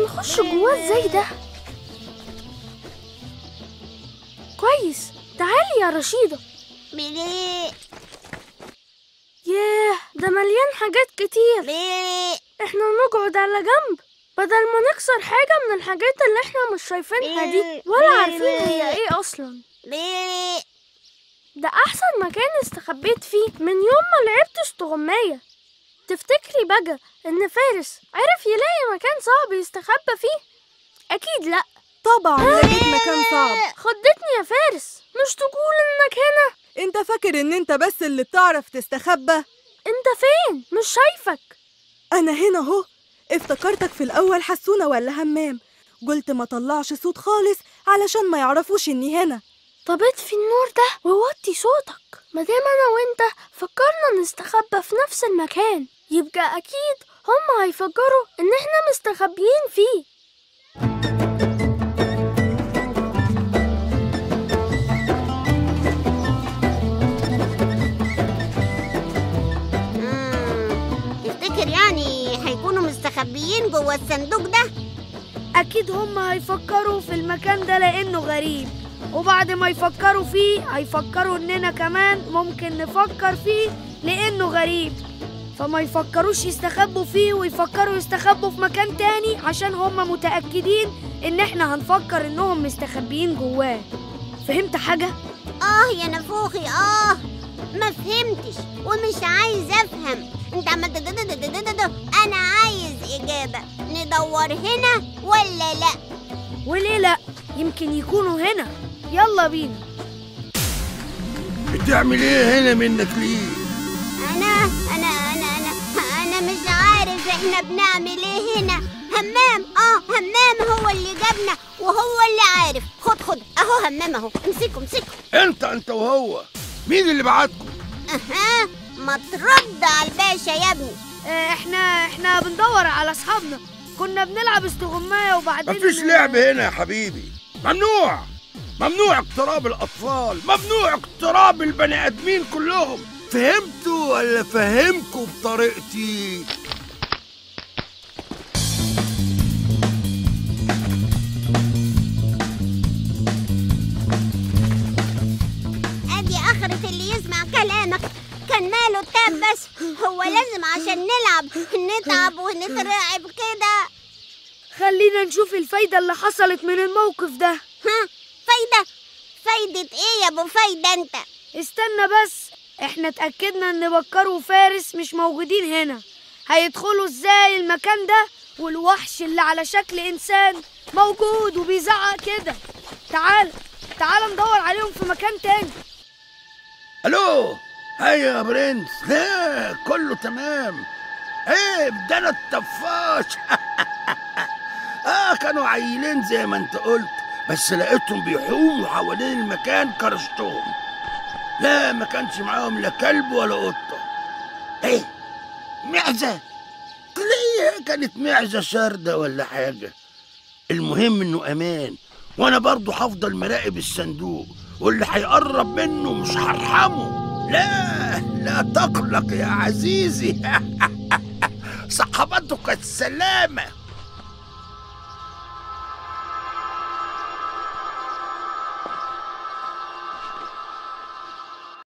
هنخش جواه ازاي ده كويس تعالي يا رشيدة بليه ياه ده مليان حاجات كتير بليه احنا نقعد على جنب بدل ما نكسر حاجة من الحاجات اللي احنا مش شايفينها دي ولا عارفين هي ايه اصلا بليه ده احسن مكان استخبيت فيه من يوم ما لعبت استغماية تفتكري بقى ان فارس عرف يلاقي مكان صعب يستخبى فيه اكيد لا طبعا لقيت مكان صعب خضتني يا فارس مش تقول انك هنا انت فاكر ان انت بس اللي بتعرف تستخبى انت فين مش شايفك انا هنا اهو افتكرتك في الاول حسونة ولا همام قلت ما طلعش صوت خالص علشان ما يعرفوش اني هنا طب اطفي النور ده ووطي صوتك مادام انا وانت فكرنا نستخبى في نفس المكان يبقى اكيد هم هيفكروا ان احنا مستخبيين فيه مم. تفتكر يعني هيكونوا مستخبيين جوه الصندوق ده اكيد هم هيفكروا في المكان ده لانه غريب وبعد ما يفكروا فيه هيفكروا اننا كمان ممكن نفكر فيه لانه غريب فما يفكروش يستخبوا فيه ويفكروا يستخبوا في مكان تاني عشان هم متأكدين ان احنا هنفكر انهم مستخبيين جواه فهمت حاجة؟ اه يا نفوخي اه ما فهمتش ومش عايز افهم انت عملت ده- ده- ده- ده- ده- ده. انا عايز اجابه ندور هنا ولا لا وليه لا؟ يمكن يكونوا هنا يلا بينا بتعمل ايه هنا منك ليه انا انا انا انا انا مش عارف احنا بنعمل ايه هنا همام اه همام هو اللي جابنا وهو اللي عارف خد خد اهو همام اهو امسكوا امسكوا انت انت وهو مين اللي بعتكم اها ما ترد على الباشا يا ابني آه، احنا احنا بندور على اصحابنا كنا بنلعب استغماية وبعدين مفيش لعب هنا يا حبيبي ممنوع ممنوع اقتراب الاطفال ممنوع اقتراب البني ادمين كلهم فهمتوا ولا فهمكوا بطريقتي ادي اخرة اللي يسمع كلامك كان ماله التاب بس هو لازم عشان نلعب نتعب ونترعب كده خلينا نشوف الفايدة اللي حصلت من الموقف ده ها فايدة فايدة ايه يا ابو فايدة انت استنى بس احنا اتأكدنا ان بكر وفارس مش موجودين هنا هيدخلوا ازاي المكان ده والوحش اللي على شكل انسان موجود وبيزعق كده تعال تعال ندور عليهم في مكان تاني الو هيا يا برنس ها كله تمام ايه ده انا الطفاش اه كانوا عيلين زي ما انت قلت بس لقيتهم بيحوموا حوالين المكان كرشتهم لا ما كانش معاهم لا كلب ولا قطة ايه معزة تلاقيها كانت معزة شاردة ولا حاجة المهم انه امان وانا برضو هفضل مراقب الصندوق واللي هيقرب منه مش هرحمه لا لا تقلق يا عزيزي صحبتك السلامة